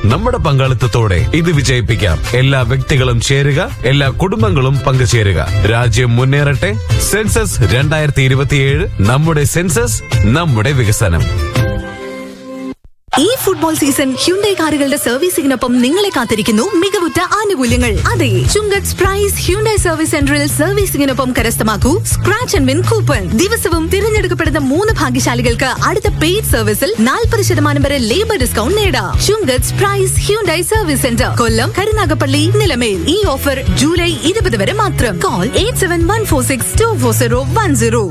നമ്മുടെ പങ്കാളിത്തത്തോടെ ഇത് വിജയിപ്പിക്കാം എല്ലാ വ്യക്തികളും ചേരുക എല്ലാ കുടുംബങ്ങളും പങ്കുചേരുക രാജ്യം മുന്നേറട്ടെ സെൻസസ് രണ്ടായിരത്തി ഇരുപത്തിയേഴ് നമ്മുടെ സെൻസസ് നമ്മുടെ വികസനം ഈ ഫുട്ബോൾ സീസൺ ഹ്യുണ്ടൈ കാറുകളുടെ സർവീസിംഗിനൊപ്പം നിങ്ങളെ കാത്തിരിക്കുന്നു മികവുറ്റ ആനുകൂല്യങ്ങൾ അതെ ചുങ്കത്ത് പ്രൈസ് ഹ്യുണ്ടൈ സർവീസ് സെന്ററിൽ സർവീസിംഗിനൊപ്പം കരസ്ഥമാക്കൂ സ്ക്രാച്ച് ആൻഡ് വിൻ കൂപ്പൺ ദിവസവും തിരഞ്ഞെടുക്കപ്പെടുന്ന മൂന്ന് ഭാഗ്യശാലികൾക്ക് അടുത്ത പെയ്ഡ് സർവീസിൽ നാൽപ്പത് ശതമാനം വരെ ലേബർ ഡിസ്കൗണ്ട് നേടാം Chungath price Hyundai service centre Kollam Karunagappally Nilamel ഈ ഓഫർ ജൂലൈ ഇരുപത് വരെ മാത്രം call eight seven one four six two four zero one zero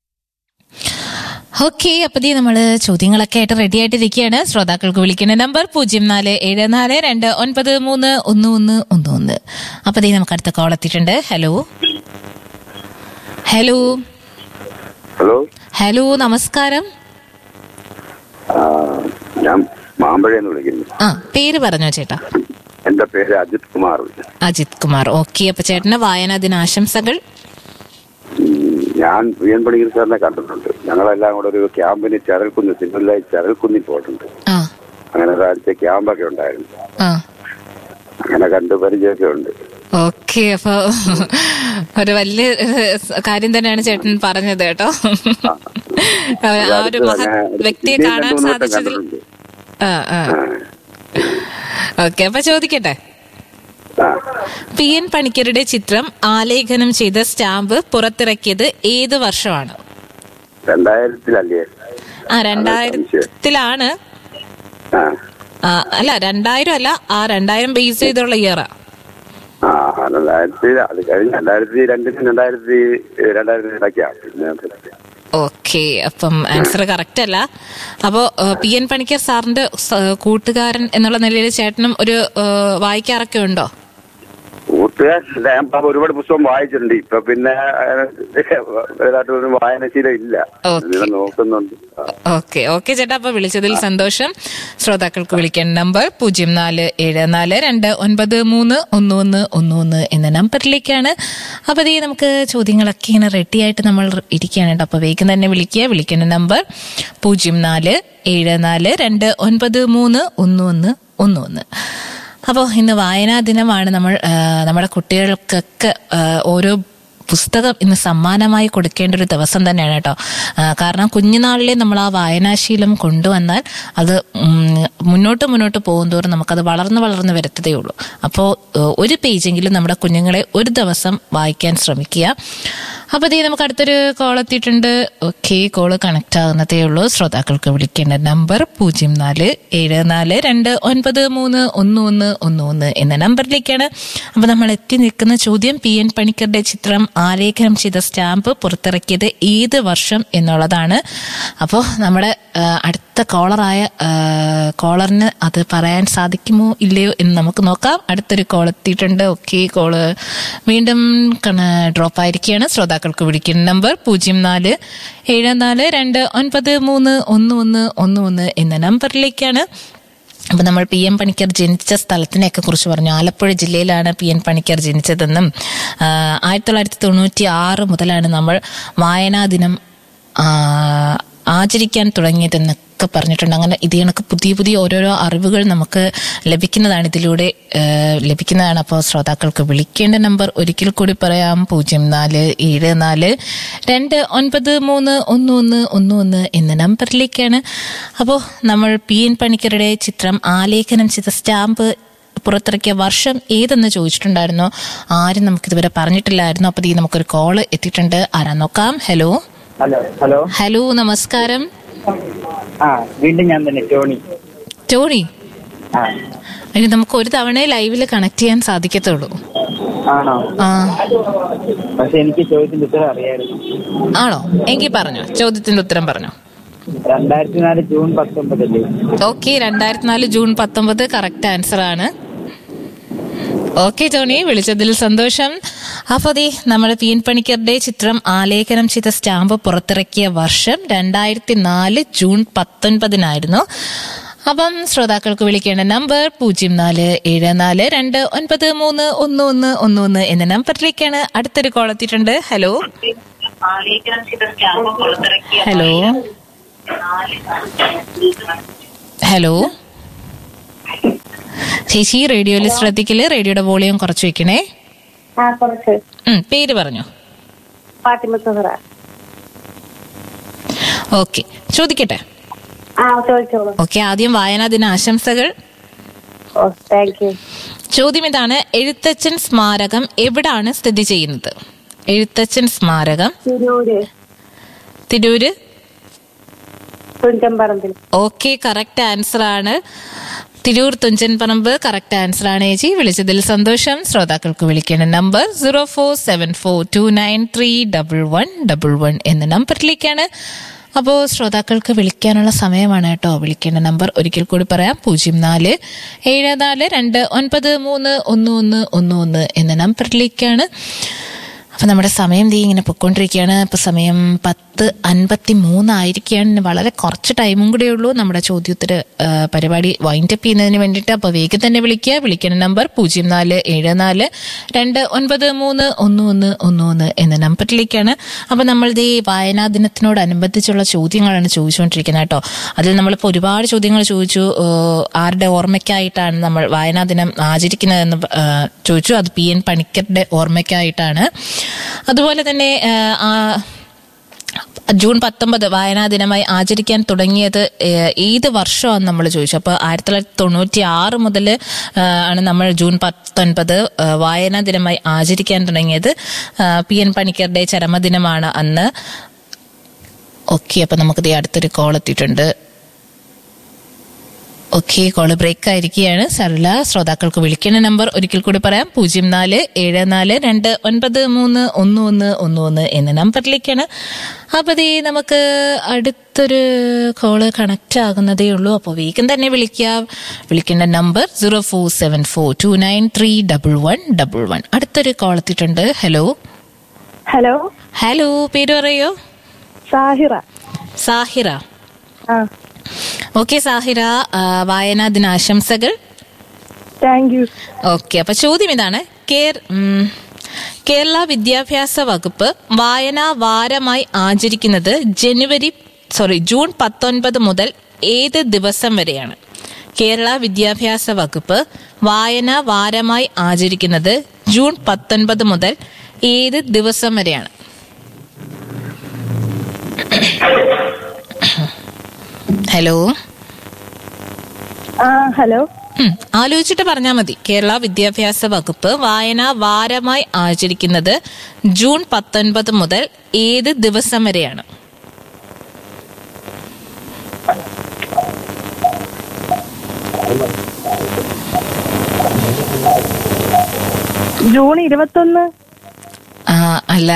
okay അപ്പൊ ദേ നമ്മള് ചോദ്യങ്ങളൊക്കെ ആയിട്ട് റെഡി ആയിട്ടിരിക്കുകയാണ് ശ്രോതാക്കൾക്ക് വിളിക്കുന്ന നമ്പർ പൂജ്യം നാല് ഏഴ് നാല് രണ്ട് ഒൻപത് മൂന്ന് ഒന്ന് ഒന്ന് ഒന്ന് ഒന്ന് അപ്പൊ ദേ നമുക്ക് അടുത്ത കോൾ എത്തിയിട്ടുണ്ട് ഹലോ ഹലോ ഹലോ ഹലോ നമസ്കാരം ആ, ഞാൻ മാമ്പഴയെന്ന് വിളിക്കുന്നു ആ പേര് പറഞ്ഞോ ചേട്ടാ എന്റെ പേര് അജിത് കുമാർ അജിത് കുമാർ ഓക്കെ അപ്പൊ ചേട്ടന് വായനാ ദിനാശംസകൾ ഉം, ഞാൻ വി എൻ പണിക്കർ സാറിനെ കണ്ടിട്ടുണ്ട് ഞങ്ങളെല്ലാം കൂടെ ഒരു ക്യാമ്പിന് ചരൽക്കുന്ന് സിവിലായി ചരൽക്കുന്നിൽ പോയിട്ടുണ്ട് ആ അങ്ങനെ ഒരാഴ്ച ക്യാമ്പൊക്കെ ഉണ്ടായിരുന്നു ആ അങ്ങനെ കണ്ട് പരിചയമൊക്കെ ഉണ്ട് ഓക്കെ അപ്പൊ ഒരു വലിയ ഏഹ്, കാര്യം തന്നെയാണ് ചേട്ടൻ പറഞ്ഞത് കേട്ടോ ആ ഒരു മഹത് വ്യക്തിയെ കാണാൻ സാധിച്ചതിൽ കണ്ടിട്ടുണ്ട് ആ ആ ഓക്കെ അപ്പൊ ചോദിക്കട്ടെ ആ പി എൻ പണിക്കരുടെ ചിത്രം ആലേഖനം ചെയ്ത സ്റ്റാമ്പ് പുറത്തിറക്കിയത് ഏത് വർഷമാണ് രണ്ടായിരത്തിലല്ലേ ആ രണ്ടായിരത്തിലാണ് ആ ആ, അല്ല രണ്ടായിരം അല്ല ആ രണ്ടായിരം ബേസ് ചെയ്തുള്ള ഇയറാ ആ രണ്ടായിരത്തി അത് കഴിഞ്ഞ് രണ്ടായിരത്തി രണ്ടിനും രണ്ടായിരത്തി രണ്ടായിരത്തി ഇടയ്ക്കാണ് പിന്നെ ഓക്കെ അപ്പം ആൻസർ കറക്റ്റ് അല്ല അപ്പോ ഏഹ്, പി എൻ പണിക്കർ സാറിന്റെ സ- കൂട്ടുകാരൻ എന്നുള്ള നിലയിൽ ചേട്ടനും ഒരു ഏഹ്, വായിക്കാറൊക്കെ ഉണ്ടോ കൂട്ടുകാരല്ല ഞാൻ ഇപ്പൊ ഒരുപാട് പുസ്തകം വായിച്ചിട്ടുണ്ട് ഇപ്പൊ പിന്നെ വലുതായിട്ടൊന്നും വായനശീലം ഇല്ല Okay. ഇതിനെ നോക്കുന്നുണ്ട് ആ. ഓക്കെ ഓക്കെ ചേട്ടാ അപ്പൊ വിളിച്ചതിൽ സന്തോഷം ശ്രോതാക്കൾക്ക് വിളിക്കേണ്ട നമ്പർ പൂജ്യം നാല് ഏഴ് നാല് രണ്ട് ഒൻപത് മൂന്ന് ഒന്ന് ഒന്ന് ഒന്ന് ഒന്ന് എന്ന നമ്പറിലേക്കാണ് അപ്പൊ ദേ നമുക്ക് ചോദ്യങ്ങളൊക്കെ ഇങ്ങനെ റെഡി ആയിട്ട് നമ്മൾ ഇരിക്കുകയാണ് കേട്ടോ അപ്പൊ വേഗം തന്നെ വിളിക്കുക വിളിക്കേണ്ട നമ്പർ പൂജ്യം നാല് ഏഴ് നാല് രണ്ട് ഒൻപത് മൂന്ന് ഒന്ന് ഒന്ന് ഒന്ന് ഒന്ന് അപ്പോൾ ഇന്ന് വായനാ ദിനമാണ് നമ്മൾ ആ, നമ്മുടെ കുട്ടികൾക്കൊക്കെ ആ, ഓരോ പുസ്തകം ഇന്ന് സമ്മാനമായി കൊടുക്കേണ്ട ഒരു ദിവസം തന്നെയാണ് കേട്ടോ ആ, കാരണം കുഞ്ഞുനാളിലെ നമ്മൾ ആ വായനാശീലം കൊണ്ടുവന്നാൽ അത് ഉം, മുന്നോട്ട് മുന്നോട്ട് പോകുന്തോറും നമുക്കത് വളർന്ന് വളർന്ന് വരത്തതേ ഉള്ളൂ അപ്പോൾ ഒരു പേജെങ്കിലും നമ്മുടെ കുഞ്ഞുങ്ങളെ ഒരു ദിവസം വായിക്കാൻ ശ്രമിക്കുക അപ്പോൾ ഇതേ നമുക്ക് അടുത്തൊരു കോൾ എത്തിയിട്ടുണ്ട് ഓക്കെ കോള് കണക്ട് ആകുന്നതേ ഉള്ളൂ ശ്രോതാക്കൾക്ക് വിളിക്കേണ്ട നമ്പർ പൂജ്യം നാല് ഏഴ് നാല് രണ്ട് ഒൻപത് മൂന്ന് ഒന്ന് ഒന്ന് ഒന്ന് ഒന്ന് എന്ന നമ്പറിലേക്കാണ് അപ്പോൾ നമ്മൾ എത്തി നിൽക്കുന്ന ചോദ്യം പി എൻ പണിക്കരുടെ ചിത്രം ആലേഖനം ചെയ്ത സ്റ്റാമ്പ് പുറത്തിറക്കിയത് ഏത് വർഷം എന്നുള്ളതാണ് അപ്പോൾ നമ്മുടെ ആ, അടുത്ത കോളറായ ആ, കോളറിന് അത് പറയാൻ സാധിക്കുമോ ഇല്ലയോ എന്ന് നമുക്ക് നോക്കാം അടുത്തൊരു കോൾ എത്തിയിട്ടുണ്ട് ഓക്കെ കോള് വീണ്ടും ഡ്രോപ്പ് ആയിരിക്കുകയാണ് ശ്രോതാക്കൾക്ക് വിളിക്കുന്ന നമ്പർ പൂജ്യം നാല് ഏഴ് നാല് രണ്ട് ഒൻപത് മൂന്ന് ഒന്ന് ഒന്ന് ഒന്ന് ഒന്ന് എന്ന നമ്പറിലേക്കാണ് അപ്പൊ നമ്മൾ പി എം പണിക്കർ ജനിച്ച സ്ഥലത്തിനെയൊക്കെ കുറിച്ച് പറഞ്ഞു ആലപ്പുഴ ജില്ലയിലാണ് പി എൻ പണിക്കർ ജനിച്ചതെന്നും ആ, ആയിരത്തി തൊള്ളായിരത്തി തൊണ്ണൂറ്റി ആറ് മുതലാണ് നമ്മൾ വായനാ ദിനം ആ, ആചരിക്കാൻ തുടങ്ങിയതെന്നൊക്കെ പറഞ്ഞിട്ടുണ്ട് അങ്ങനെ ഇത് കണക്ക് പുതിയ പുതിയ ഓരോരോ അറിവുകൾ നമുക്ക് ലഭിക്കുന്നതാണ് ഇതിലൂടെ ആ, ലഭിക്കുന്നതാണ് അപ്പോൾ ശ്രോതാക്കൾക്ക് വിളിക്കേണ്ട നമ്പർ ഒരിക്കൽ കൂടി പറയാം പൂജ്യം നാല് ഏഴ് നാല് രണ്ട് ഒൻപത് മൂന്ന് ഒന്ന് ഒന്ന് ഒന്ന് ഒന്ന് എന്ന നമ്പറിലേക്കാണ് അപ്പോൾ നമ്മൾ പി എൻ പണിക്കരുടെ ചിത്രം ആലേഖനം ചെയ്ത സ്റ്റാമ്പ് പുറത്തിറക്കിയ വർഷം ഏതെന്ന് ചോദിച്ചിട്ടുണ്ടായിരുന്നു ആരും നമുക്കിതുവരെ പറഞ്ഞിട്ടില്ലായിരുന്നു അപ്പോൾ ഈ നമുക്കൊരു കോള് എത്തിയിട്ടുണ്ട് ആരാ നോക്കാം ഹലോ ഹലോ ഹലോ ഹലോ നമസ്കാരം ആ വീണ്ടും ഞാൻ തന്നെ ടോണി ടോണി ആ അതിന് നമുക്ക് ഒരു തവണ ലൈവിൽ കണക്ട് ചെയ്യാൻ സാധിക്കത്തുള്ളൂ ആണോ ആ പക്ഷെ എനിക്ക് ചോദ്യത്തിന്റെ ഉത്തരം അറിയായിരുന്നു ആണോ എങ്കിൽ പറഞ്ഞോ ചോദ്യത്തിന്റെ ഉത്തരം പറഞ്ഞോ രണ്ടായിരത്തി നാല് ജൂൺ പത്തൊമ്പതല്ലേ ഓക്കെ രണ്ടായിരത്തി നാല് ജൂൺ പത്തൊമ്പത് കറക്റ്റ് ആൻസർ ആണ് ഓക്കെ ടോണി വിളിച്ചതിൽ സന്തോഷം അപ്പോൾ ദേ നമ്മുടെ പി എൻ പണിക്കറുടെ ചിത്രം ആലേഖനം ചെയ്ത സ്റ്റാമ്പ് പുറത്തിറക്കിയ വർഷം രണ്ടായിരത്തി നാല് ജൂൺ പത്തൊൻപതിനായിരുന്നു അപ്പം ശ്രോതാക്കൾക്ക് വിളിക്കേണ്ട നമ്പർ പൂജ്യം നാല് ഏഴ് നാല് രണ്ട് ഒൻപത് മൂന്ന് ഒന്ന് ഒന്ന് ഒന്ന് ഒന്ന് എന്ന നമ്പറിലേക്കാണ് അടുത്തൊരു കോൾ എത്തിയിട്ടുണ്ട് ഹലോ ഹലോ ഹലോ ചേച്ചി റേഡിയോയിൽ ശ്രദ്ധിക്കല് റേഡിയോയുടെ വോളിയം കുറച്ച് വെക്കണേ ആ കുറച്ച് ഉം, പേര് പറഞ്ഞു ഫാത്തിമ സുഹറ ഓക്കെ ചോദിക്കട്ടെ ആ ചോദിച്ചോളൂ ഓക്കെ ആദ്യം വായനാ ദിന ആശംസകൾ ഓ താങ്ക് യു ചോദ്യം ഇതാണ് എഴുത്തച്ഛൻ സ്മാരകം എവിടാണ് സ്ഥിതി ചെയ്യുന്നത് എഴുത്തച്ഛൻ സ്മാരകം തിരൂര് തിരൂര് തുഞ്ചമ്പറമ്പിൽ ഓക്കെ കറക്റ്റ് ആൻസർ ആണ് തിരൂർ തുഞ്ചൻ പറമ്പ് കറക്റ്റ് ആൻസർ ആണ് ചേച്ചി വിളിച്ചതിൽ സന്തോഷം ശ്രോതാക്കൾക്ക് വിളിക്കേണ്ട number zero four seven four two nine three double one double one എന്ന നമ്പറിലേക്കാണ് അപ്പോൾ ശ്രോതാക്കൾക്ക് വിളിക്കാനുള്ള സമയമാണ് കേട്ടോ വിളിക്കേണ്ട നമ്പർ ഒരിക്കൽ കൂടി പറയാം പൂജ്യം നാല് ഏഴ് നാല് രണ്ട് ഒൻപത് മൂന്ന് ഒന്ന് ഒന്ന് ഒന്ന് ഒന്ന് എന്ന നമ്പറിലേക്കാണ് അപ്പൊ നമ്മുടെ സമയം തീ ഇങ്ങനെ പൊയ്ക്കൊണ്ടിരിക്കുകയാണ് ഇപ്പൊ സമയം പത്ത് അൻപത്തി മൂന്നായിരിക്കുകയാണ് വളരെ കുറച്ച് ടൈമും കൂടെ ഉള്ളൂ നമ്മുടെ ചോദ്യോത്തര ആ, പരിപാടി വൈൻഡ് അപ്പ് ചെയ്യുന്നതിന് വേണ്ടിയിട്ട് അപ്പൊ വേഗം തന്നെ വിളിക്കുക വിളിക്കുന്ന നമ്പർ പൂജ്യം നാല് ഏഴ് നാല് രണ്ട് ഒൻപത് മൂന്ന് ഒന്ന് ഒന്ന് ഒന്ന് ഒന്ന് എന്ന നമ്പറിലേക്കാണ് അപ്പൊ നമ്മൾ ഈ വായനാ ദിനത്തിനോടനുബന്ധിച്ചുള്ള ചോദ്യങ്ങളാണ് ചോദിച്ചുകൊണ്ടിരിക്കുന്നത് കേട്ടോ അതിൽ നമ്മളിപ്പോൾ ഒരുപാട് ചോദ്യങ്ങൾ ചോദിച്ചു ഏ, ആരുടെ ഓർമ്മയ്ക്കായിട്ടാണ് നമ്മൾ വായനാ ദിനം ആചരിക്കുന്നതെന്ന് പ- ആ, ചോദിച്ചു അത് പി എൻ പണിക്കരുടെ ഓർമ്മയ്ക്കായിട്ടാണ് അതുപോലെ തന്നെ ആ, ആ, ജൂൺ പത്തൊമ്പത് വായനാ ദിനമായി ആചരിക്കാൻ തുടങ്ങിയത് ഏഹ്, ഏത് വർഷമാണെന്ന് നമ്മൾ ചോദിച്ചു അപ്പോൾ ആയിരത്തി തൊള്ളായിരത്തി തൊണ്ണൂറ്റി ആറ് മുതൽ ആണ് നമ്മൾ ജൂൺ പത്തൊൻപത് ഏഹ്, വായനാ ദിനമായി ആചരിക്കാൻ തുടങ്ങിയത് ആ, പി എൻ പണിക്കരുടെ ചരമദിനമാണ് അന്ന് ഓക്കെ അപ്പൊ നമുക്ക് ദേ അടുത്തൊരു കോൾ എത്തിയിട്ടുണ്ട് ഓക്കെ കോള് ബ്രേക്ക് ആയിരിക്കുകയാണ് സരള ശ്രോതാക്കൾക്ക് വിളിക്കേണ്ട നമ്പർ ഒരിക്കൽ കൂടി പറയാം പൂജ്യം നാല് ഏഴ് നാല് രണ്ട് ഒൻപത് മൂന്ന് ഒന്ന് ഒന്ന് ഒന്ന് ഒന്ന് എന്ന നമ്പറിലേക്കാണ് അപ്പൊ ദേ നമുക്ക് അടുത്തൊരു കോള് കണക്ട് ആകുന്നതേ ഉള്ളൂ അപ്പോൾ വേഗം തന്നെ വിളിക്കാം വിളിക്കേണ്ട number zero four seven four two nine three double one double one അടുത്തൊരു കോൾ എത്തിയിട്ടുണ്ട് ഹലോ ഹലോ ഹലോ പേര് പറയോ സാഹിറ സാഹിറ ആ ഓക്കെ സാഹിറ ആ, വായനാ ദിനാശംസകൾ താങ്ക് യു ഓക്കെ അപ്പൊ ചോദ്യം ഇതാണ് കേർ- ഉം, കേരള വിദ്യാഭ്യാസ വകുപ്പ് വായനാ വാരമായി ആചരിക്കുന്നത് ജനുവരി സോറി ജൂൺ പത്തൊൻപത് മുതൽ ഏത് ദിവസം വരെയാണ് കേരള വിദ്യാഭ്യാസ വകുപ്പ് വായനാ വാരമായി ആചരിക്കുന്നത് ജൂൺ പത്തൊൻപത് മുതൽ ഏത് ദിവസം വരെയാണ് ഹലോ ആ ഹലോ ഉം, ആലോചിച്ചിട്ട് പറഞ്ഞാൽ മതി കേരള വിദ്യാഭ്യാസ വകുപ്പ് വായനാ വാരമായി ആചരിക്കുന്നത് ജൂൺ പത്തൊൻപത് മുതൽ ഏത് ദിവസം വരെയാണ് ജൂൺ ഇരുപത്തൊന്ന് ആ, അല്ല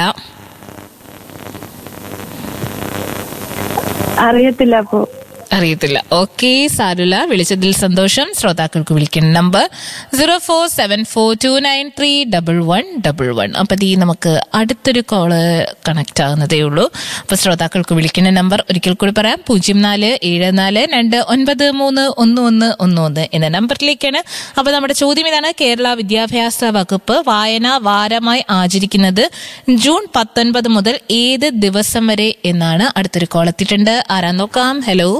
അറിയത്തില്ല അപ്പോ അറിയത്തില്ല ഓക്കെ സാരുല വിളിച്ചതിൽ സന്തോഷം ശ്രോതാക്കൾക്ക് വിളിക്കുന്ന number zero four seven four two nine three double one double one അപ്പൊ ഈ നമുക്ക് അടുത്തൊരു കോള് കണക്ട് ആകുന്നതേ ഉള്ളൂ അപ്പൊ ശ്രോതാക്കൾക്ക് വിളിക്കുന്ന നമ്പർ ഒരിക്കൽ കൂടി പറയാം പൂജ്യം നാല് ഏഴ് നാല് രണ്ട് ഒൻപത് മൂന്ന് ഒന്ന് ഒന്ന് ഒന്ന് ഒന്ന് എന്ന നമ്പറിലേക്കാണ് അപ്പൊ നമ്മുടെ ചോദ്യം ഇതാണ് കേരള വിദ്യാഭ്യാസ വകുപ്പ് വായനാ വാരമായി ആചരിക്കുന്നത് ജൂൺ പത്തൊൻപത് മുതൽ ഏത് ദിവസം വരെ എന്നാണ് അടുത്തൊരു കോൾ എത്തിയിട്ടുണ്ട് ആരാ നോക്കാം ഹലോ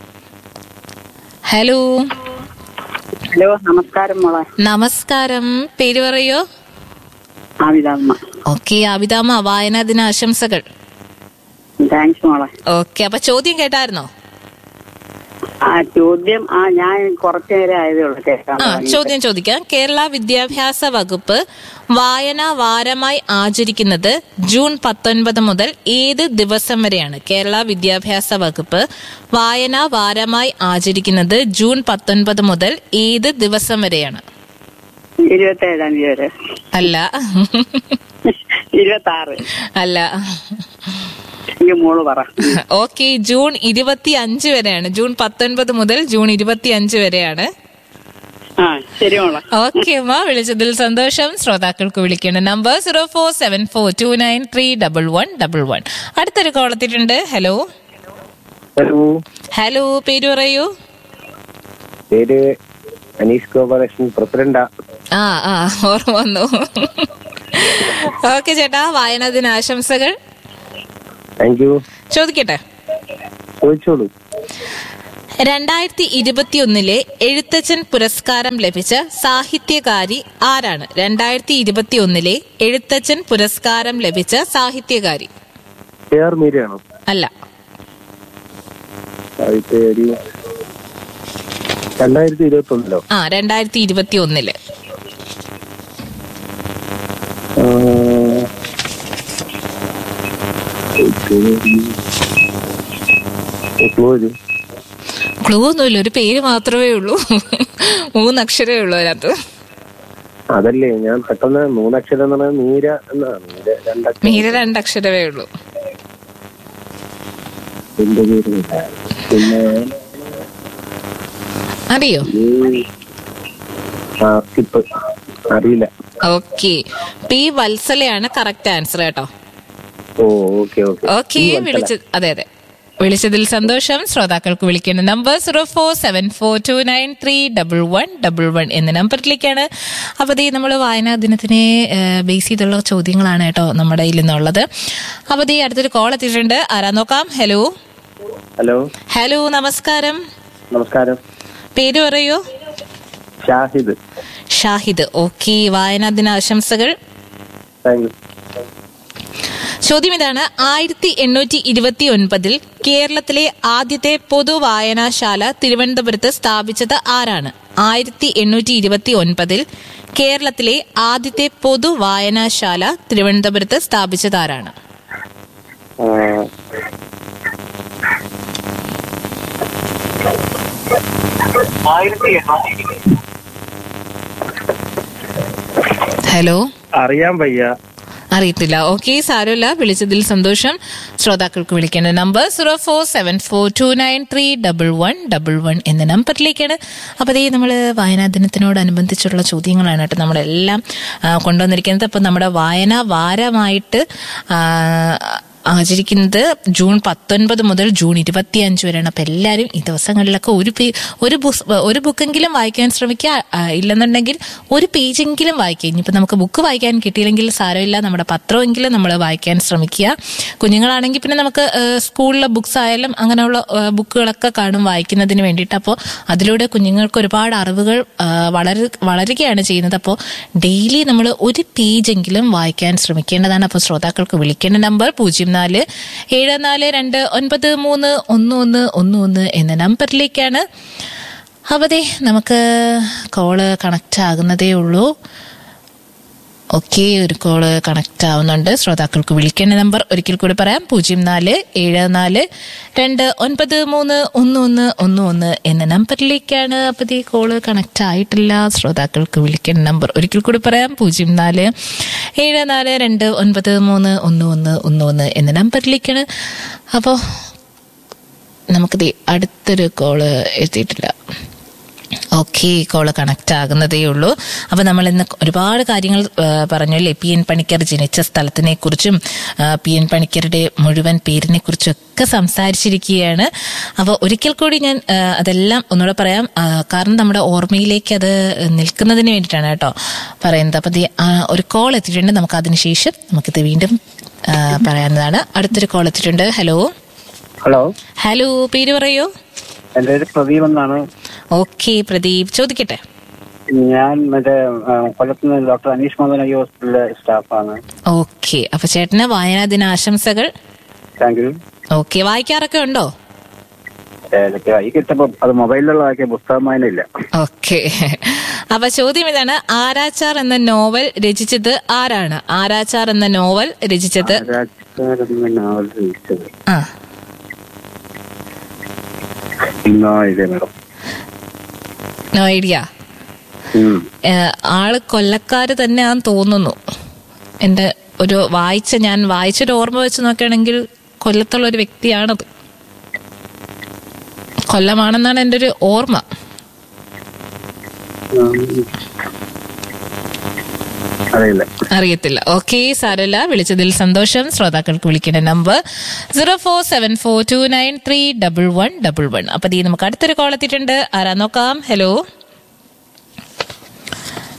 ഹലോ ഹലോ നമസ്കാരം മോളെ നമസ്കാരം പേര് പറയോ ആവിതാമ്മ ഓക്കെ അബിതാമ വായനാ ദിന ആശംസകൾ താങ്ക്സ് മോളെ ഓക്കെ അപ്പൊ ചോദ്യം കേട്ടായിരുന്നോ ആ ചോദ്യം ആ ഞാൻ കുറച്ചു നേരം ആയതേ ഉള്ളൂ കേൾക്കാൻ ആ തുടങ്ങിയിട്ട്. ചോദ്യം ചോദിക്കാം കേരള വിദ്യാഭ്യാസ വകുപ്പ് വായനാ വാരമായി ആചരിക്കുന്നത് ജൂൺ പത്തൊൻപത് മുതൽ ഏത് ദിവസം വരെയാണ് കേരള വിദ്യാഭ്യാസ വകുപ്പ് വായനാ വാരമായി ആചരിക്കുന്നത് ജൂൺ പത്തൊൻപത് മുതൽ ഏത് ദിവസം വരെയാണ് ഇരുപത്തേഴാം തീയതി വരെ അല്ല ഇരുപത്തി ആറ് അല്ല എനിക്ക് മോള് പറ ഓക്കെ ജൂൺ ഇരുപത്തി അഞ്ച് വരെയാണ് ജൂൺ പത്തൊൻപത് മുതൽ ജൂൺ ഇരുപത്തി അഞ്ച് വരെയാണ് ആ ശരി മോളെ ഓക്കെ അമ്മ വിളിച്ചതിൽ സന്തോഷം ശ്രോതാക്കൾക്ക് വിളിക്കേണ്ട number zero four seven four two nine three double one double one അടുത്തൊരു കോൾ എത്തിയിട്ടുണ്ട് ഹലോ ഹലോ ഹലോ പേര് പറയൂ പേര് അനീഷ് ഗോപാലകൃഷ്ണൻ പ്രസിഡന്റാ ആ ആ ഓർമ്മ വന്നു ഓക്കെ ചേട്ടാ വായനാ ദിന ആശംസകൾ താങ്ക് യു ചോദിക്കട്ടെ ചോദിച്ചോളൂ രണ്ടായിരത്തി ഇരുപത്തിയൊന്നിലെ എഴുത്തച്ഛൻ പുരസ്കാരം ലഭിച്ച സാഹിത്യകാരി ആരാണ് രണ്ടായിരത്തി ഇരുപത്തിയൊന്നിലെ എഴുത്തച്ഛൻ പുരസ്കാരം ലഭിച്ച സാഹിത്യകാരി കെ ആർ മീരയാണോ അല്ല സാഹിത്യകാരി രണ്ടായിരത്തി ഇരുപത്തി ഒന്നിലോ ആ രണ്ടായിരത്തി ഇരുപത്തി ഒന്നില് ക്ലൂ ഒന്നുമില്ല ഒരു പേര് മാത്രമേ ഉള്ളൂ മൂന്നക്ഷരമേ ഉള്ളൂ അതിനകത്ത് അതല്ലേ ഞാൻ പെട്ടെന്ന് മൂന്നക്ഷരം എന്ന് പറഞ്ഞാൽ മീര എന്നാണ് മീര രണ്ടക്ഷരം മീര രണ്ടക്ഷരമേ ഉള്ളൂ എന്റെ പേര് പിന്നെ അറിയോ ഈ ആ സ്കിപ്പ് അറിയില്ല ഓക്കെ പി വത്സലയാണ് കറക്റ്റ് ആൻസർ കേട്ടോ ഓ ഓക്കെ ഓക്കെ ഓക്കെ വിളിച്ചത് അതെ അതെ വിളിച്ചതിൽ സന്തോഷം ശ്രോതാക്കൾക്ക് വിളിക്കേണ്ട number zero four seven four two nine three double one double one എന്ന നമ്പറിലേക്കാണ് അപ്പോൾ ദേ നമ്മൾ വായനാ ദിനത്തിനെ ബേസ് ചെയ്തുള്ള ചോദ്യങ്ങളാണ് കേട്ടോ നമ്മുടെ കയ്യിൽ നിന്നുള്ളത് അപ്പോൾ ദേ അടുത്തൊരു കോൾ എത്തിയിട്ടുണ്ട് ആരാ നോക്കാം ഹലോ ഹലോ ഹലോ നമസ്കാരം നമസ്കാരം പേര് പറയൂ ഷാഹിദ് ഷാഹിദ് ഓക്കെ വായനാ ദിന ആശംസകൾ താങ്ക് യു ചോദ്യം ഇതാണ് ആയിരത്തി എണ്ണൂറ്റി ഇരുപത്തി ഒൻപതിൽ കേരളത്തിലെ ആദ്യത്തെ പൊതു വായനാശാല തിരുവനന്തപുരത്ത് സ്ഥാപിച്ചത് ആരാണ് ആയിരത്തി എണ്ണൂറ്റി ഇരുപത്തി ഒൻപതിൽ കേരളത്തിലെ ആദ്യത്തെ പൊതു വായനാശാല തിരുവനന്തപുരത്ത് സ്ഥാപിച്ചത് ആരാണ് ഹലോ അറിയാൻ വയ്യ അറിയത്തില്ല ഓക്കെ സാരമില്ല വിളിച്ചതിൽ സന്തോഷം ശ്രോതാക്കൾക്ക് വിളിക്കേണ്ട number zero four seven four two nine three double one double one എന്ന നമ്പറിലേക്കാണ് അപ്പോൾ അതേ നമ്മൾ വായനാ ദിനത്തിനോടനുബന്ധിച്ചുള്ള ചോദ്യങ്ങളാണ് കേട്ടോ നമ്മളെല്ലാം ആ, കൊണ്ടുവന്നിരിക്കുന്നത് അപ്പം നമ്മുടെ വായനാ വാരമായിട്ട് ആ, ആചരിക്കുന്നത് ജൂൺ പത്തൊൻപത് മുതൽ ജൂൺ ഇരുപത്തി അഞ്ച് വരെയാണ് അപ്പം എല്ലാവരും ഈ ദിവസങ്ങളിലൊക്കെ ഒരു പേ ഒരു ബുസ് ഒരു ബുക്കെങ്കിലും വായിക്കാൻ ശ്രമിക്കുക ആ, ഇല്ലെന്നുണ്ടെങ്കിൽ ഒരു പേജെങ്കിലും വായിക്കുക ഇനിയിപ്പോൾ നമുക്ക് ബുക്ക് വായിക്കാൻ കിട്ടിയില്ലെങ്കിൽ സാരമില്ല നമ്മുടെ പത്രമെങ്കിലും നമ്മൾ വായിക്കാൻ ശ്രമിക്കുക കുഞ്ഞുങ്ങളാണെങ്കിൽ പിന്നെ നമുക്ക് ആ, സ്കൂളിലെ ബുക്സ് ആയാലും അങ്ങനെയുള്ള ആ, ബുക്കുകളൊക്കെ കാണും വായിക്കുന്നതിന് വേണ്ടിയിട്ട് അപ്പോൾ അതിലൂടെ കുഞ്ഞുങ്ങൾക്ക് ഒരുപാട് അറിവുകൾ ആ, വളര വളരുകയാണ് ചെയ്യുന്നത് അപ്പോൾ ഡെയിലി നമ്മൾ ഒരു പേജെങ്കിലും വായിക്കാൻ ശ്രമിക്കേണ്ടതാണ് അപ്പോൾ ശ്രോതാക്കൾക്ക് വിളിക്കേണ്ട നമ്പർ പൂജ്യം നാല് ഏഴ് നാല് രണ്ട് ഒൻപത് മൂന്ന് ഒന്ന് ഒന്ന് ഒന്ന് ഒന്ന് എന്ന നമ്പറിലേക്കാണ് അവതെ നമുക്ക് കോള് കണക്റ്റ് ആകുന്നതേ ഉള്ളൂ ഓക്കെ ഒരു കോള് കണക്ട് ആവുന്നുണ്ട് ശ്രോതാക്കൾക്ക് വിളിക്കേണ്ട നമ്പർ ഒരിക്കൽ കൂടി പറയാം പൂജ്യം നാല് ഏഴ് നാല് രണ്ട് ഒൻപത് മൂന്ന് ഒന്ന് ഒന്ന് ഒന്ന് ഒന്ന് എന്ന നമ്പറിലേക്കാണ് അപ്പോൾ ഈ കോള് കണക്ട് ആയിട്ടില്ല ശ്രോതാക്കൾക്ക് വിളിക്കേണ്ട നമ്പർ ഒരിക്കൽ കൂടി പറയാം പൂജ്യം നാല് ഏഴ് നാല് രണ്ട് ഒൻപത് മൂന്ന് ഒന്ന് ഒന്ന് ഒന്ന് ഒന്ന് എന്ന നമ്പറിലേക്കാണ് അപ്പോൾ നമുക്ക് ദേ അടുത്തൊരു കോള് എത്തിയിട്ടില്ല ഓക്കെ കോള് കണക്ട് ആകുന്നതേ ഉള്ളൂ അപ്പൊ നമ്മൾ ഇന്ന് ഒരുപാട് കാര്യങ്ങൾ ആ, പറഞ്ഞു അല്ലേ പി എൻ പണിക്കർ ജനിച്ച സ്ഥലത്തിനെ കുറിച്ചും പി എൻ പണിക്കരുടെ മുഴുവൻ പേരിനെ കുറിച്ചും ഒക്കെ സംസാരിച്ചിരിക്കുകയാണ് അപ്പോൾ ഒരിക്കൽ കൂടി ഞാൻ ആ, അതെല്ലാം ഒന്നുകൂടെ പറയാം ആ, കാരണം നമ്മുടെ ഓർമ്മയിലേക്ക് അത് നിൽക്കുന്നതിന് വേണ്ടിയിട്ടാണ് കേട്ടോ പറയുന്നത് അപ്പൊ ദേ, ആ, ഒരു കോൾ എത്തിയിട്ടുണ്ട് നമുക്ക് അതിനുശേഷം നമുക്കിത് വീണ്ടും ആ, പറയാവുന്നതാണ് അടുത്തൊരു കോൾ എത്തിയിട്ടുണ്ട് ഹലോ ഹലോ ഹലോ പേര് പറയൂ എൻ്റെ പേര് പ്രദീപ് എന്നാണ് ഓക്കെ പ്രദീപ് ചോദിക്കട്ടെ ഞാൻ മറ്റേ ആ, കൊല്ലത്തുനിന്ന് ഡോക്ടർ അനീഷ് മോഹൻ ഐ ഹോസ്പിറ്റലിലെ സ്റ്റാഫാണ് ഓക്കെ അപ്പൊ ചേട്ടന് വായനാ ദിന ആശംസകൾ താങ്ക് യു ഓക്കെ വായിക്കാറൊക്കെ ഉണ്ടോ ഏതൊക്കെ ഈ കിട്ടപ്പോ അത് മൊബൈലിലുള്ളതാക്കിയ പുസ്തകം വായനയില്ല ഓക്കെ അപ്പൊ ചോദ്യം ഇതാണ് ആരാച്ചാർ എന്ന നോവൽ രചിച്ചത് ആരാണ് ആരാച്ചാർ എന്ന നോവൽ രചിച്ചത് രാജാരെന്ന നോവൽ രചിച്ചത് ആ ഇന്നോ ഇതേ മേഡം നോ ഐഡിയ ഉം. ആള് കൊല്ലക്കാര് തന്നെയാന്ന് തോന്നുന്നു എന്റെ ഒരു വായിച്ച ഞാൻ വായിച്ചൊരു ഓർമ്മ വെച്ച് നോക്കുകയാണെങ്കിൽ കൊല്ലത്തുള്ള ഒരു വ്യക്തിയാണത് കൊല്ലമാണെന്നാണ് എൻ്റെ ഒരു ഓർമ്മ അറിയില്ല അറിയത്തില്ല ഓക്കെ സാരല്ല വിളിച്ചതിൽ സന്തോഷം ശ്രോതാക്കൾക്ക് വിളിക്കേണ്ട number zero four seven four two nine three double one double one അപ്പൊ ദീ നമുക്ക് അടുത്തൊരു കോൾ എത്തിയിട്ടുണ്ട് ആരാ നോക്കാം ഹലോ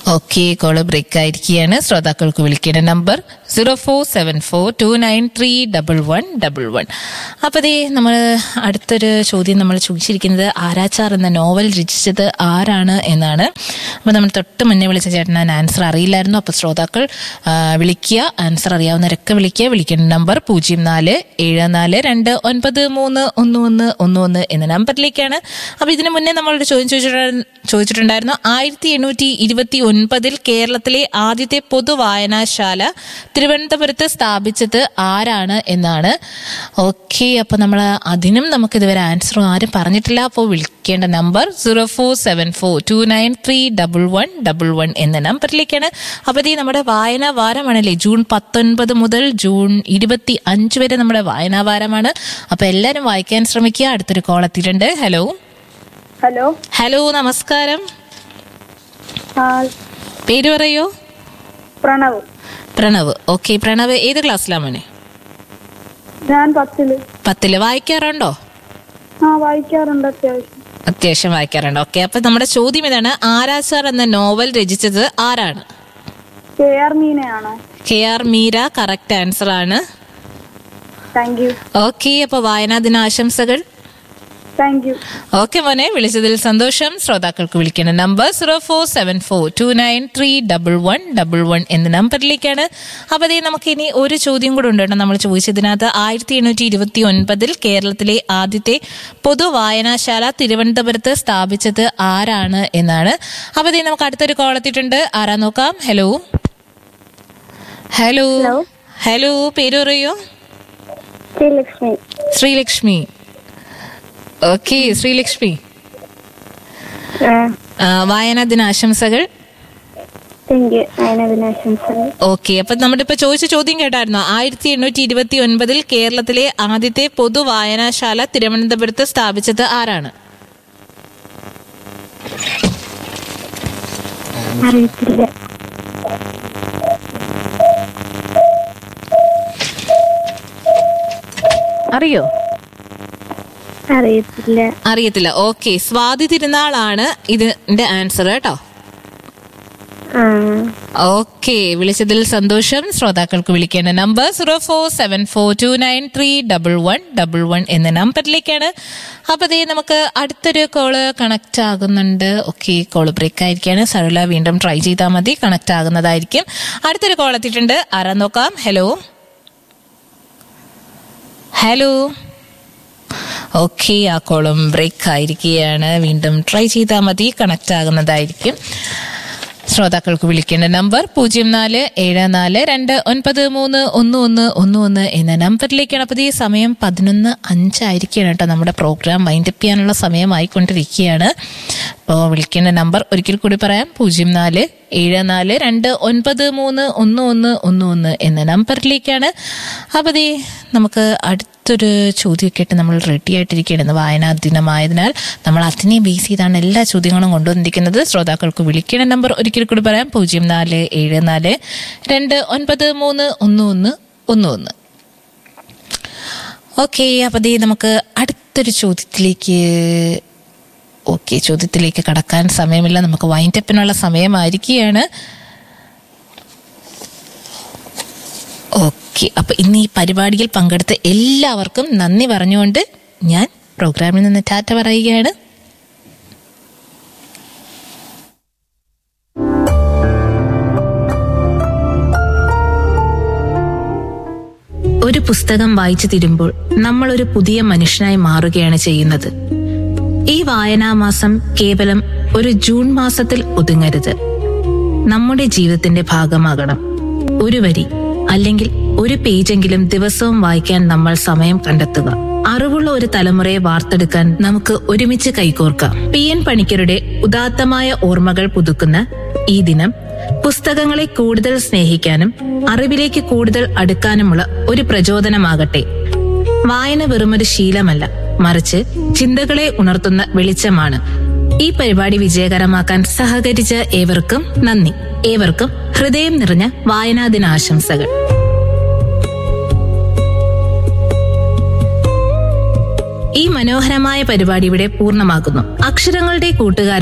ഓക്കെ കോള് ബ്രേക്ക് ആയിരിക്കുകയാണ് ശ്രോതാക്കൾക്ക് വിളിക്കേണ്ട number zero four seven four two nine three double one double one അപ്പോൾ ദേ നമ്മൾ അടുത്തൊരു ചോദ്യം നമ്മൾ ചോദിച്ചിരിക്കുന്നത് ആരാച്ചാർ എന്ന നോവൽ രചിച്ചത് ആരാണ് എന്നാണ് അപ്പോൾ നമ്മൾ തൊട്ട് മുന്നേ വിളിച്ച ചേട്ടന് ആൻസർ അറിയില്ലായിരുന്നു അപ്പോൾ ശ്രോതാക്കൾ ആ, വിളിക്കുക ആൻസർ അറിയാവുന്നവരൊക്കെ വിളിക്കുക വിളിക്കേണ്ട നമ്പർ പൂജ്യം നാല് ഏഴ് നാല് രണ്ട് ഒൻപത് മൂന്ന് ഒന്ന് ഒന്ന് ഒന്ന് ഒന്ന് എന്ന നമ്പറിലേക്കാണ് അപ്പോൾ ഇതിനു മുന്നേ നമ്മളൊരു ചോദ്യം ചോദിച്ചിട്ടുണ്ടായിരുന്നു ചോദിച്ചിട്ടുണ്ടായിരുന്നു ആയിരത്തി എണ്ണൂറ്റി ഇരുപത്തി ഒൻപതിൽ കേരളത്തിലെ ആദ്യത്തെ പൊതു വായനാശാല തിരുവനന്തപുരത്ത് സ്ഥാപിച്ചത് ആരാണ് എന്നാണ് ഓക്കെ അപ്പൊ നമ്മൾ അതിനും നമുക്ക് ഇതുവരെ ആൻസർ ആരും പറഞ്ഞിട്ടില്ല അപ്പോൾ വിളിക്കേണ്ട number zero four seven four two nine three double one double one എന്ന നമ്പറിലേക്കാണ് അപ്പോൾ ഇത് നമ്മുടെ വായനാ വാരമാണല്ലേ ജൂൺ പത്തൊൻപത് മുതൽ ജൂൺ ഇരുപത്തി അഞ്ച് വരെ നമ്മുടെ വായനാ വാരമാണ് അപ്പൊ എല്ലാവരും വായിക്കാൻ ശ്രമിക്കുക അടുത്തൊരു കോൾ എത്തിയിട്ടുണ്ട് ഹലോ ഹലോ ഹലോ നമസ്കാരം ആ പേര് പറയോ പ്രണവ് പ്രണവ് ഓക്കെ പ്രണവ് ഏത് ക്ലാസ്സിലാണ് മോനെ ഞാൻ പത്തില് പത്തില് വായിക്കാറുണ്ടോ ആ വായിക്കാറുണ്ട് അത്യാവശ്യം അത്യാവശ്യം വായിക്കാറുണ്ട് ഓക്കെ അപ്പൊ നമ്മുടെ ചോദ്യം ഇതാണ് ആരാച്ചാർ എന്ന നോവൽ രചിച്ചത് ആരാണ് കെ ആർ മീനയാണോ K R Meera correct answer ആണ് താങ്ക് യു ഓക്കെ അപ്പൊ വായനാ ദിന ആശംസകൾ താങ്ക് യു ഓക്കെ മോനെ വിളിച്ചതിൽ സന്തോഷം ശ്രോതാക്കൾക്ക് വിളിക്കേണ്ട number zero four seven four two nine three double one double one എന്ന നമ്പറിലേക്കാണ് അപ്പൊ അതേ നമുക്ക് ഇനി ഒരു ചോദ്യം കൂടെ ഉണ്ട് കേട്ടോ നമ്മൾ ചോദിച്ചതിനകത്ത് ആയിരത്തി എണ്ണൂറ്റി ഇരുപത്തി ഒൻപതിൽ കേരളത്തിലെ ആദ്യത്തെ പൊതു വായനാശാല തിരുവനന്തപുരത്ത് സ്ഥാപിച്ചത് ആരാണ് എന്നാണ് അപ്പൊ അതേ നമുക്ക് അടുത്തൊരു കോൾ എത്തിയിട്ടുണ്ട് ആരാ നോക്കാം ഹലോ ഹലോ ഹലോ പേര് പറയോ ശ്രീലക്ഷ്മി ശ്രീലക്ഷ്മി ഓക്കെ ശ്രീലക്ഷ്മി ആ, വായനാ ദിന ആശംസകൾ താങ്ക് യു അതിനതിനാശംസകൾ ഓക്കെ അപ്പൊ നമ്മുടെ ഇപ്പൊ ചോദിച്ച ചോദ്യം കേട്ടായിരുന്നോ ആയിരത്തി എണ്ണൂറ്റി ഇരുപത്തി ഒൻപതിൽ കേരളത്തിലെ ആദ്യത്തെ പൊതു വായനാശാല തിരുവനന്തപുരത്ത് സ്ഥാപിച്ചത് ആരാണ് അറിയത്തില്ല അറിയോ അറിയത്തില്ല അറിയത്തില്ല ഓക്കെ സ്വാതി തിരുനാളാണ് ഇതിന്റെ ആൻസർ കേട്ടോ ആ ഓക്കെ വിളിച്ചതിൽ സന്തോഷം ശ്രോതാക്കൾക്ക് വിളിക്കേണ്ട number zero four seven four two nine three double one double one എന്ന നമ്പറിലേക്കാണ് അപ്പൊ ദേ നമുക്ക് അടുത്തൊരു കോള് കണക്ട് ആകുന്നുണ്ട് ഓക്കെ കോള് ബ്രേക്ക് ആയിരിക്കാണ് സരള വീണ്ടും ട്രൈ ചെയ്താൽ മതി കണക്ട് ആകുന്നതായിരിക്കും അടുത്തൊരു കോൾ എത്തിയിട്ടുണ്ട് ആരാ നോക്കാം ഹലോ ഹലോ ഓക്കെ ആ കോളും ബ്രേക്ക് ആയിരിക്കുകയാണ് വീണ്ടും ട്രൈ ചെയ്താൽ മതി കണക്ട് ആകുന്നതായിരിക്കും ശ്രോതാക്കൾക്ക് വിളിക്കേണ്ട നമ്പർ പൂജ്യം നാല് ഏഴ് നാല് രണ്ട് ഒൻപത് മൂന്ന് ഒന്ന് ഒന്ന് ഒന്ന് ഒന്ന് എന്ന നമ്പറിലേക്കാണ് അപ്പോൾ ഈ സമയം പതിനൊന്ന് അഞ്ചായിരിക്കുകയാണ് കേട്ടോ നമ്മുടെ പ്രോഗ്രാം വൈൻഡപ്പ് ചെയ്യാനുള്ള സമയമായിക്കൊണ്ടിരിക്കുകയാണ് അപ്പോൾ വിളിക്കേണ്ട നമ്പർ ഒരിക്കൽ കൂടി പറയാം പൂജ്യം നാല് ഏഴ് നാല് രണ്ട് ഒൻപത് മൂന്ന് ഒന്ന് ഒന്ന് ഒന്ന് ഒന്ന് എന്ന നമ്പറിലേക്കാണ് അപ്പോൾ ദേ നമുക്ക് അടുത്തൊരു ചോദ്യമൊക്കെ ആയിട്ട് നമ്മൾ റെഡി ആയിട്ടിരിക്കുകയാണ് ഇന്ന് വായനാ ദിനമായതിനാൽ നമ്മൾ അതിനെ ബേസ് ചെയ്താണ് എല്ലാ ചോദ്യങ്ങളും കൊണ്ടുവന്നിരിക്കുന്നത് ശ്രോതാക്കൾക്ക് വിളിക്കേണ്ട നമ്പർ ഒരിക്കൽ കൂടി പറയാം പൂജ്യം നാല് ഏഴ് നാല് രണ്ട് ഒൻപത് മൂന്ന് ഒന്ന് ഒന്ന് ഒന്ന് ഒന്ന് ഓക്കെ അപ്പോൾ ദേ നമുക്ക് അടുത്തൊരു ചോദ്യത്തിലേക്ക് ഓക്കെ ചോദ്യത്തിലേക്ക് കടക്കാൻ സമയമില്ല നമുക്ക് വൈൻഡപ്പിനുള്ള സമയമായിരിക്കുകയാണ് ഓക്കെ അപ്പൊ ഇന്ന് ഈ പരിപാടിയിൽ പങ്കെടുത്ത എല്ലാവർക്കും നന്ദി പറഞ്ഞുകൊണ്ട് ഞാൻ പ്രോഗ്രാമിൽ നിന്ന് ടാറ്റ പറയുകയാണ് ഒരു പുസ്തകം വായിച്ചു തീരുമ്പോൾ നമ്മൾ ഒരു പുതിയ മനുഷ്യനായി മാറുകയാണ് ചെയ്യുന്നത് ഈ വായനാമാസം കേവലം ഒരു ജൂൺ മാസത്തിൽ ഒതുങ്ങരുത് നമ്മുടെ ജീവിതത്തിന്റെ ഭാഗമാകണം ഒരു വരി അല്ലെങ്കിൽ ഒരു പേജെങ്കിലും ദിവസവും വായിക്കാൻ നമ്മൾ സമയം കണ്ടെത്തുക അറിവുള്ള ഒരു തലമുറയെ വാർത്തെടുക്കാൻ നമുക്ക് ഒരുമിച്ച് കൈകോർക്കാം പി എൻ പണിക്കരുടെ ഉദാത്തമായ ഓർമ്മകൾ പുതുക്കുന്ന ഈ ദിനം പുസ്തകങ്ങളെ കൂടുതൽ സ്നേഹിക്കാനും അറിവിലേക്ക് കൂടുതൽ അടുക്കാനുമുള്ള ഒരു പ്രചോദനമാകട്ടെ വായന വെറുമൊരു ശീലമല്ല മറിച്ച് ചിന്തകളെ ഉണർത്തുന്ന വെളിച്ചമാണ് ഈ പരിപാടി വിജയകരമാക്കാൻ സഹകരിച്ച ഏവർക്കും നന്ദി ഏവർക്കും ഹൃദയം നിറഞ്ഞ വായനാ ദിനാശംസകൾ ഈ മനോഹരമായ പരിപാടി ഇവിടെ പൂർണ്ണമാകുന്നു അക്ഷരങ്ങളുടെ കൂട്ടുകാരൻ